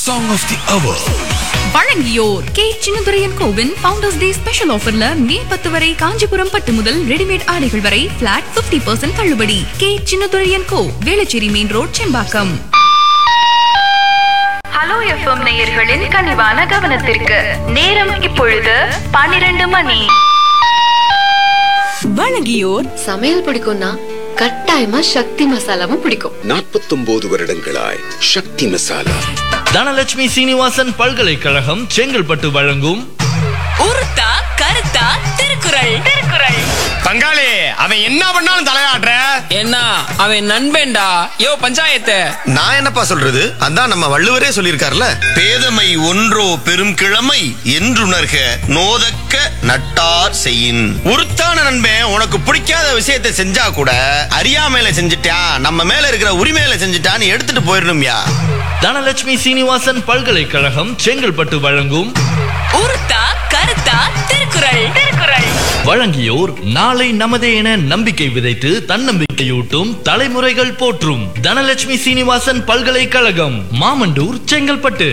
Song of the Hour. வழங்கியோர் K Chinnadurayan கோவின் founders day special ஆஃபர்ல மே பத்து வரை காஞ்சிபுரம் பட்டு முதல் ரெடிமேட் ஆடைகள் வரை பிளாட் 50% பர்சன்ட் தள்ளுபடி K Chinnadurayan co Velachery main road Chembakkam hello FM நேயர்களின் கனிவான கவனத்திற்கு நேரம் இப்பொழுது பன்னிரண்டு மணி வழங்கியோர் சமையல் பிடிக்கும்னா கட்டாயமா சக்தி மசாலாவும் பிடிக்கும் நாற்பத்தொன்பது வருடங்களாய் சக்தி மசாலா தனலட்சுமி சீனிவாசன் பல்கலைக்கழகம் செங்கல்பட்டு வழங்கும் உருத்தா கருத்தா திருக்குறள் திருக்குறள் பங்காளி அவன் என்ன பண்ணாலும் தலையாடுற என்ன அவன் நண்பன்டா யோ பஞ்சாயத்து நான் என்னப்பா சொல்றது அதான் நம்ம வள்ளுவரே சொல்லியிருக்காருல பேதமை ஒன்றோ பெரும் கிழமை என்றுணர்க நோதக்க நட்டார் செய்யின் உருத்தான நண்பன் உனக்கு பிடிக்காத விஷயத்தை செஞ்சா கூட அறியாமையில செஞ்சுட்டான் நம்ம மேல இருக்கிற உரிமையில செஞ்சுட்டான்னு எடுத்துட்டு போயிடணும்யா தனலட்சுமி சீனிவாசன் பல்கலைக்கழகம் செங்கல்பட்டு வழங்கும் உருத்தா கருத்தா திருக்குறள் திருக்குறள் வழங்கியோர் நாளை நமதே என நம்பிக்கை விதைத்து தன்னம்பிக்கையூட்டும் தலைமுறைகள் போற்றும் தனலட்சுமி சீனிவாசன் பல்கலைக்கழகம் மாமண்டூர் செங்கல்பட்டு